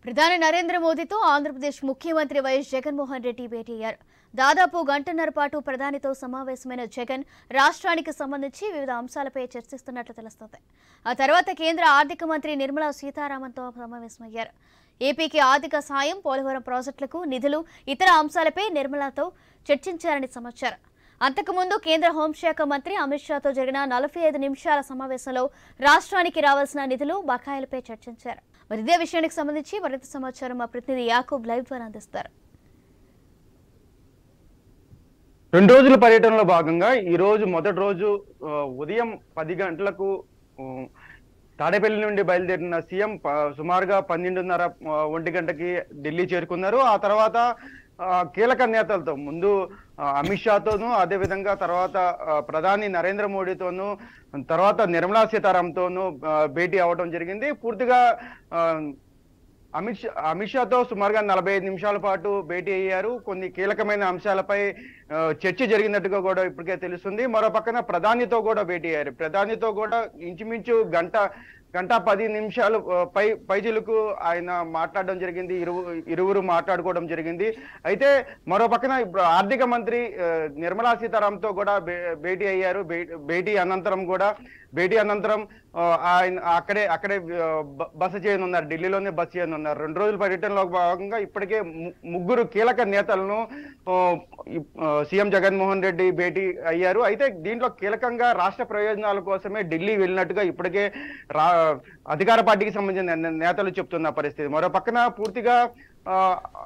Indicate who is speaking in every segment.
Speaker 1: ప్రధాని నరేంద్ర మోదీతో ఆంధ్రప్రదేశ్ ముఖ్యమంత్రి వైఎస్ జగన్మోహన్ రెడ్డి భేటీ అయ్యారు దాదాపు గంటన్నర పాటు ప్రధానితో సమావేశమైన జగన్ రాష్ట్రానికి సంబంధించి వివిధ అంశాలపై చర్చిస్తున్నట్లు తెలుస్తోంది ఆ తర్వాత కేంద్ర ఆర్థిక మంత్రి నిర్మలా సీతారామన్తో సమావేశమయ్యారు ఏపీకి ఆర్థిక సాయం పోలవరం ప్రాజెక్టులకు నిధులు ఇతర అంశాలపై నిర్మలాతో చర్చించారని సమాచారం అంతకుముందు కేంద్ర హోంశాఖ మంత్రి అమిత్ షాతో జరిగిన నలభై ఐదు నిమిషాల సమావేశంలో రాష్ట్రానికి రావాల్సిన నిధులు బకాయిలపై చర్చించారు మరి ఇదే విషయానికి సంబంధించి మరింత సమాచారం మా ప్రతినిధి యాకూబ్ లైవ్ ద్వారా అందిస్తారు
Speaker 2: రెండు రోజుల పర్యటనలో భాగంగా ఈ రోజు మొదటి రోజు ఆ, ఉదయం పది గంటలకు ఆ, తాడేపల్లి నుండి బయలుదేరిన సీఎం ప- సుమారుగా పన్నెండున్నర ఆ, ఒంటి గంటకి ఢిల్లీ చేరుకున్నారు ఆ తర్వాత ఆ, కీలక నేతలతో ముందు ఆ, అమిత్ షాతోనూ అదేవిధంగా తర్వాత ఆ, ప్రధాని నరేంద్ర మోడీతోనూ తర్వాత నిర్మలా సీతారామన్తోనూ ఆ, భేటీ అవడం జరిగింది పూర్తిగా ఆ, అమిత్ షా అమిత్ షాతో సుమారుగా నలభై ఐదు నిమిషాల పాటు భేటీ అయ్యారు కొన్ని కీలకమైన అంశాలపై ఆ, చర్చ జరిగినట్టుగా కూడా ఇప్పటికే తెలుస్తుంది మరో పక్కన ప్రధానితో కూడా భేటీ అయ్యారు ప్రధానితో కూడా ఇంచుమించు గంట గంట పది నిమిషాలు ఆ, పై పైజీలకు ఆయన మాట్లాడడం జరిగింది ఇరువు ఇరువురు మాట్లాడుకోవడం జరిగింది అయితే మరో పక్కన ఇప్పుడు ఆర్థిక మంత్రి ఆ, నిర్మలా సీతారామన్తో కూడా భే- భేటీ అయ్యారు భే- భేటీ అనంతరం కూడా భేటీ అనంతరం ఆ, ఆయన అక్కడే అక్కడే ఆ, బ- బస చేయనున్నారు ఢిల్లీలోనే బస చేయనున్నారు రెండు రోజుల పర్యటనలో భాగంగా ఇప్పటికే ము- ముగ్గురు కీలక నేతలను ఆ, ఇప్- ఆ, సీఎం జగన్మోహన్ రెడ్డి భేటీ అయ్యారు అయితే దీంట్లో కీలకంగా రాష్ట్ర ప్రయోజనాల కోసమే ఢిల్లీ వెళ్ళినట్టుగా ఇప్పటికే రా అధికార పార్టీకి సంబంధించిన నే- నేతలు చెప్తున్న పరిస్థితి మరో పక్కన పూర్తిగా ఆ,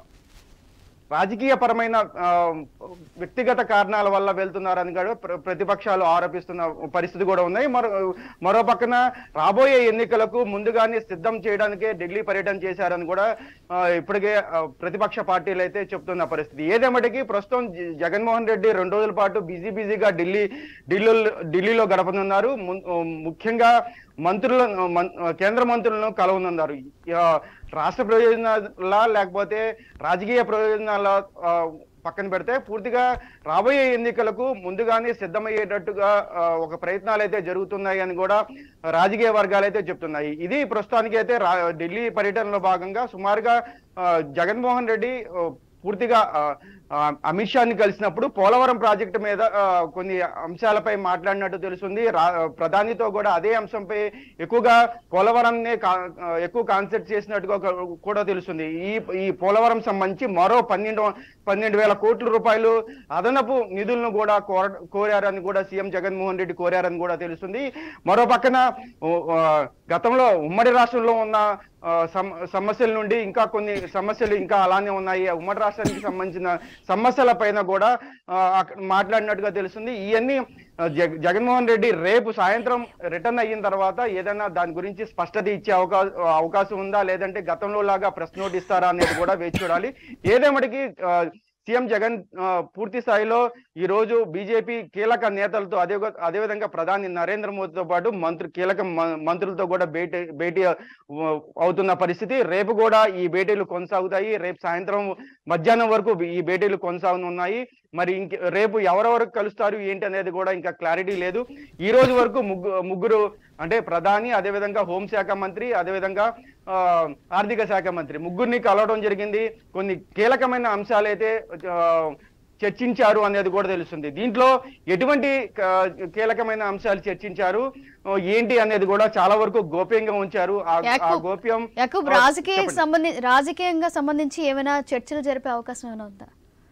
Speaker 2: రాజకీయ పరమైన ఆ, వ్యక్తిగత కారణాల వల్ల వెళ్తున్నారని కూడా ప్ర- ప్రతిపక్షాలు ఆరోపిస్తున్న పరిస్థితి కూడా ఉన్నాయి మరో మరో పక్కన రాబోయే ఎన్నికలకు ముందుగానే సిద్ధం చేయడానికే ఢిల్లీ పర్యటన చేశారని కూడా ఆ, ఇప్పటికే ఆ, ప్రతిపక్ష పార్టీలు అయితే చెప్తున్న పరిస్థితి ఏదేమటికి ప్రస్తుతం జ- జగన్మోహన్ రెడ్డి రెండు రోజుల పాటు బిజీ బిజీగా ఢిల్లీ ఢిల్లీ ఢిల్లీలో గడపనున్నారు ము- ముఖ్యంగా మంత్రులను మన్- కేంద్ర మంత్రులను కలవనున్నారు ఆ, రాష్ట్ర ప్రయోజనాల లేకపోతే రాజకీయ ప్రయోజనాల ఆ, పక్కన పెడితే పూర్తిగా రాబోయే ఎన్నికలకు ముందుగానే సిద్ధమయ్యేటట్టుగా ఆ, ఒక ప్రయత్నాలు అయితే జరుగుతున్నాయి అని కూడా రాజకీయ వర్గాలు అయితే చెప్తున్నాయి ఇది ప్రస్తుతానికి అయితే రా- ఢిల్లీ పర్యటనలో భాగంగా సుమారుగా ఆ, జగన్మోహన్ రెడ్డి ఆ, పూర్తిగా ఆ, ఆ, అమిత్ షాని కలిసినప్పుడు పోలవరం ప్రాజెక్టు మీద ఆ, కొన్ని అంశాలపై మాట్లాడినట్టు తెలుస్తుంది రా- ప్రధానితో కూడా అదే అంశంపై ఎక్కువగా పోలవరంనే కా- ఆ, ఎక్కువ కాన్సెప్ట్ చేసినట్టుగా ఒక- కూడా తెలుస్తుంది ఈ ఈ పోలవరం సంబంధించి మరో పన్నెండు పన్నెండు వేల కోట్ల రూపాయలు అదనపు నిధులను కూడా కోర కోరారని కూడా సీఎం జగన్మోహన్ రెడ్డి కోరారని కూడా తెలుస్తుంది మరో పక్కన ఓ, ఆ, గతంలో ఉమ్మడి రాష్ట్రంలో ఉన్న ఆ, సమ- సమస్యల నుండి ఇంకా కొన్ని సమస్యలు ఇంకా అలానే ఉన్నాయి ఆ ఉమ్మడి రాష్ట్రానికి సంబంధించిన సమస్యల పైన కూడా ఆ, అక్కడ మాట్లాడినట్టుగా తెలుస్తుంది ఇవన్నీ ఆ, జగ- జగన్మోహన్ రెడ్డి రేపు సాయంత్రం రిటర్న్ అయిన తర్వాత ఏదైనా దాని గురించి స్పష్టత ఇచ్చే అవకాశం అవకాశం ఉందా లేదంటే గతంలో లాగా ప్రెస్ నోట్ ఇస్తారా అనేది కూడా వేచి చూడాలి ఏదేమటికి ఆ, సీఎం జగన్ ఆ, పూర్తి స్థాయిలో ఈ రోజు బీజేపీ కీలక నేతలతో అదే అదేవిధంగా ప్రధాని నరేంద్ర మోదీతో పాటు మంత్రి కీలక మ- మంత్రులతో కూడా భేటీ భేటీ ఆ, అవుతున్న పరిస్థితి రేపు కూడా ఈ భేటీలు కొనసాగుతాయి రేపు సాయంత్రం మధ్యాహ్నం వరకు ఈ భేటీలు కొనసాగనున్నాయి మరి ఇంక రేపు ఎవరెవరు కలుస్తారు ఏంటి అనేది కూడా ఇంకా క్లారిటీ లేదు ఈ రోజు వరకు ముగ్గు ముగ్గురు అంటే ప్రధాని అదేవిధంగా హోంశాఖ మంత్రి అదేవిధంగా ఆ, ఆర్థిక శాఖ మంత్రి ముగ్గురిని కలవడం జరిగింది కొన్ని కీలకమైన అంశాలు అయితే ఆ, చర్చించారు అనేది కూడా తెలుస్తుంది దీంట్లో ఎటువంటి ఆ, కీలకమైన అంశాలు చర్చించారు ఆ, ఏంటి అనేది కూడా చాలా వరకు గోప్యంగా ఉంచారు ఆ- ఆ
Speaker 1: యాకూబ్,
Speaker 2: గోప్యం
Speaker 1: యాకూబ్
Speaker 2: ఆ,
Speaker 1: రాజకీయ
Speaker 2: చెప్పండి.
Speaker 1: సంబంధి రాజకీయంగా సంబంధించి ఏమైనా చర్చలు జరిపే అవకాశం ఏమైనా ఉందా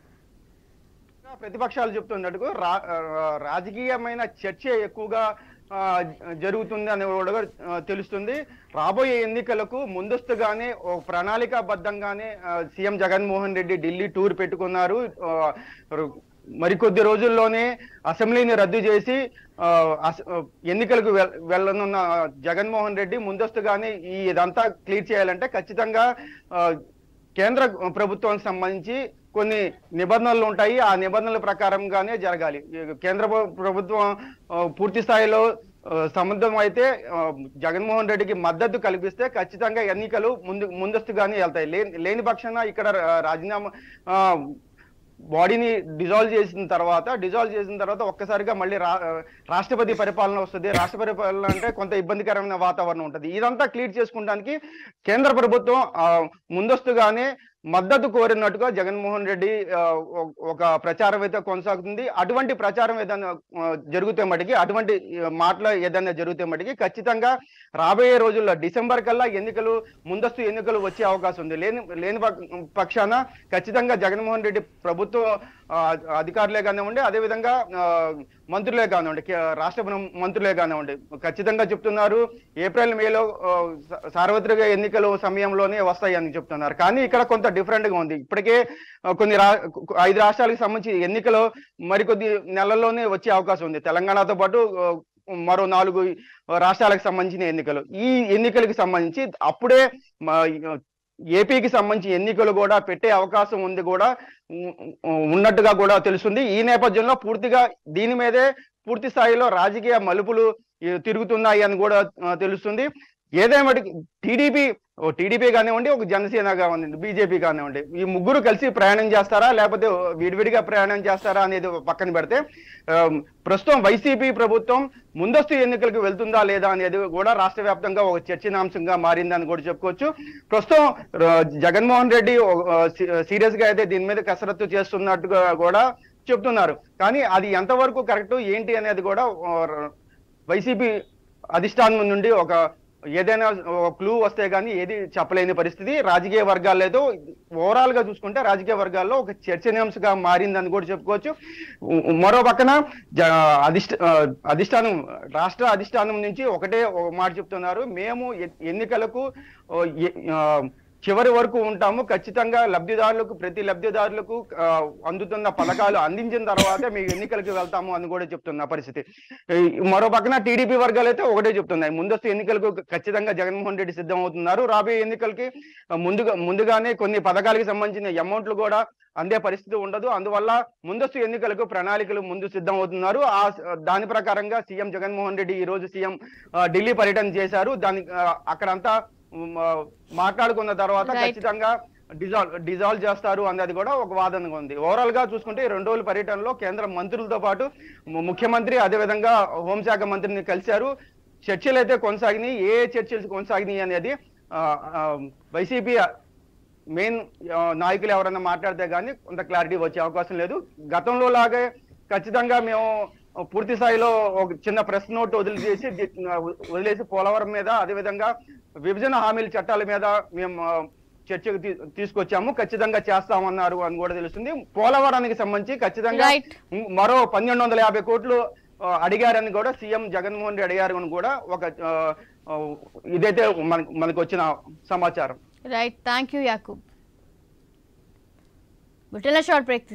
Speaker 2: ప్రతిపక్షాలు చెప్తున్నట్టుగా రా ఆ, రాజకీయమైన చర్చ ఎక్కువగా ఆ, జరుగుతుంది అని కూడా ఆ, తెలుస్తుంది రాబోయే ఎన్నికలకు ముందస్తుగానే ఓ ప్రణాళికాబద్ధంగానే ఆ, సీఎం జగన్మోహన్ రెడ్డి ఢిల్లీ టూర్ పెట్టుకున్నారు ఆ, రు- మరికొద్ది రోజుల్లోనే అసెంబ్లీని రద్దు చేసి ఆ, అస- ఆ, ఎన్నికలకు వెల్- వెళ్ళనున్న జగన్మోహన్ రెడ్డి ముందస్తుగానే ఈ ఇదంతా క్లియర్ చేయాలంటే ఖచ్చితంగా ఆ, కేంద్ర ప్రభుత్వానికి సంబంధించి కొన్ని నిబంధనలు ఉంటాయి ఆ నిబంధనల ప్రకారంగానే జరగాలి ఈ కేంద్ర ప్ర- ప్రభుత్వం ఆ, పూర్తి స్థాయిలో ఆ, సముద్రం అయితే ఆ, జగన్మోహన్ రెడ్డికి మద్దతు కల్పిస్తే ఖచ్చితంగా ఎన్నికలు ముందు ముందస్తుగానే వెళ్తాయి లేని లేని పక్షాన ఇక్కడ రా- రాజీనామా ఆ, బాడీని డిజాల్వ్ చేసిన తర్వాత డిజాల్వ్ చేసిన తర్వాత ఒక్కసారిగా మళ్ళీ రా రాష్ట్రపతి పరిపాలన వస్తుంది రాష్ట్ర పరిపాలన అంటే కొంత ఇబ్బందికరమైన వాతావరణం ఉంటుంది ఇదంతా క్లియర్ చేసుకోవడానికి కేంద్ర ప్రభుత్వం ఆ, ముందస్తుగానే మద్దతు కోరినట్టుగా జగన్మోహన్ రెడ్డి ఆ, ఒక- ఒక ప్రచారం అయితే కొనసాగుతుంది అటువంటి ప్రచారం ఏదైనా ఆ, జరిగితే మటుకి అటువంటి ఆ, మాటలు ఏదైనా జరిగితే మటుకి ఖచ్చితంగా రాబోయే రోజుల్లో డిసెంబర్ కల్లా ఎన్నికలు ముందస్తు ఎన్నికలు వచ్చే అవకాశం ఉంది లేని లేని పక్- పక్షాన ఖచ్చితంగా జగన్మోహన్ రెడ్డి ప్రభుత్వ ఆ, అధికారులే కానివ్వండి అదేవిధంగా ఆ, మంత్రులే కానివ్వండి కే- రాష్ట్ర ప్ర- మంత్రులే కానివ్వండి ఖచ్చితంగా చెప్తున్నారు ఏప్రిల్ మేలో ఆ, సా- సార్వత్రిక ఎన్నికలు సమయంలోనే వస్తాయి అని చెప్తున్నారు కానీ ఇక్కడ కొంత డిఫరెంట్ గా ఉంది ఇప్పటికే ఆ, కొన్ని రా ఐదు రాష్ట్రాలకు సంబంధించి ఎన్నికలు మరికొద్ది నెలల్లోనే వచ్చే అవకాశం ఉంది తెలంగాణతో పాటు ఆ, మరో నాలుగు రాష్ట్రాలకు సంబంధించిన ఎన్నికలు ఈ ఎన్నికలకు సంబంధించి అప్పుడే మా ఏపీకి సంబంధించి ఎన్నికలు కూడా పెట్టే అవకాశం ఉంది కూడా ఉ- ఉ- ఉన్నట్టుగా కూడా తెలుస్తుంది ఈ నేపథ్యంలో పూర్తిగా దీని మీదే పూర్తి స్థాయిలో రాజకీయ మలుపులు ఈ, తిరుగుతున్నాయి అని కూడా ఆ, తెలుస్తుంది ఏదేమటికి టీడీపీ ఓ టీడీపీ కానివ్వండి ఒక జనసేన కానివ్వండి బీజేపీ కానివ్వండి ఈ ముగ్గురు కలిసి ప్రయాణం చేస్తారా లేకపోతే విడివిడిగా ప్రయాణం చేస్తారా అనేది పక్కన పెడితే ఆ, ప్రస్తుతం వైసీపీ ప్రభుత్వం ముందస్తు ఎన్నికలకు వెళ్తుందా లేదా అనేది కూడా రాష్ట్ర వ్యాప్తంగా ఒక చర్చనాంశంగా మారిందని కూడా చెప్పుకోవచ్చు ప్రస్తుతం ఆ, జగన్మోహన్ రెడ్డి సీరియస్ గా అయితే దీని మీద కసరత్తు చేస్తున్నట్టుగా కూడా చెప్తున్నారు కానీ అది ఎంతవరకు కరెక్ట్ ఏంటి అనేది కూడా ఆ, వైసీపీ అధిష్టానం నుండి ఒక ఏదైనా క్లూ వస్తే గానీ ఏది చెప్పలేని పరిస్థితి రాజకీయ వర్గాల్లో ఏదో ఓవరాల్ గా చూసుకుంటే రాజకీయ వర్గాల్లో ఒక చర్చనీయాంశంగా మారిందని కూడా చెప్పుకోవచ్చు ఉ- మరో పక్కన జ- అధిష్ట ఆ, అధిష్టానం రాష్ట్ర అధిష్టానం నుంచి ఒకటే ఒక మాట చెప్తున్నారు మేము ఎ- ఎన్నికలకు ఓ, ఎ- ఆ, చివరి వరకు ఉంటాము ఖచ్చితంగా లబ్ధిదారులకు ప్రతి లబ్ధిదారులకు ఆ, అందుతున్న పథకాలు అందించిన తర్వాతే మేము ఎన్నికలకు వెళ్తాము అని కూడా చెప్తున్న పరిస్థితి ఈ మరో పక్కన టీడీపీ వర్గాలు అయితే ఒకటే చెప్తున్నాయి ముందస్తు ఎన్నికలకు ఖచ్చితంగా జగన్మోహన్ రెడ్డి సిద్ధం అవుతున్నారు రాబోయే ఎన్నికలకి ఆ, ముందుగా ముందుగానే కొన్ని పథకాలకు సంబంధించిన అమౌంట్లు కూడా అందే పరిస్థితి ఉండదు అందువల్ల ముందస్తు ఎన్నికలకు ప్రణాళికలు ముందు సిద్ధం అవుతున్నారు ఆ దాని ప్రకారంగా సీఎం జగన్మోహన్ రెడ్డి ఈ రోజు సీఎం ఆ, ఢిల్లీ పర్యటన చేశారు దాని ఆ, అక్కడంతా ఉమ్, ఆ, మాట్లాడుకున్న తర్వాత
Speaker 1: Right.
Speaker 2: ఖచ్చితంగా డిజాల్వ్ డిజాల్వ్ చేస్తారు అన్నది కూడా ఒక వాదనగా ఉంది ఓవరాల్ గా చూసుకుంటే ఈ రెండు రోజుల పర్యటనలో కేంద్ర మంత్రులతో పాటు ము- ముఖ్యమంత్రి అదేవిధంగా హోంశాఖ మంత్రిని కలిశారు చర్చలు అయితే కొనసాగినాయి ఏ చర్చలు కొనసాగినాయి అనేది ఆ, ఆ, వైసీపీ మెయిన్ నాయకులు ఎవరైనా మాట్లాడితే గానీ కొంత క్లారిటీ వచ్చే అవకాశం లేదు గతంలో లాగే ఖచ్చితంగా మేము పూర్తి స్థాయిలో ఒక చిన్న ప్రెస్ నోట్ వదిలిచేసి ది- వదిలేసి పోలవరం మీద అదేవిధంగా విభజన హామీల చట్టాల మీద మేము ఆ, చర్చకు తీ- తీసుకొచ్చాము ఖచ్చితంగా చేస్తామన్నారు అని కూడా తెలుస్తుంది పోలవరానికి సంబంధించి ఖచ్చితంగా
Speaker 1: Right.
Speaker 2: మరో పన్నెండు వందల యాభై కోట్లు ఆ, అడిగారని కూడా సీఎం జగన్మోహన్ రెడ్డి అడిగారు అని కూడా ఒక ఆ, ఆ, ఇదైతే మనకు మనకు వచ్చిన సమాచారం
Speaker 1: right thank you Yakub Butela short break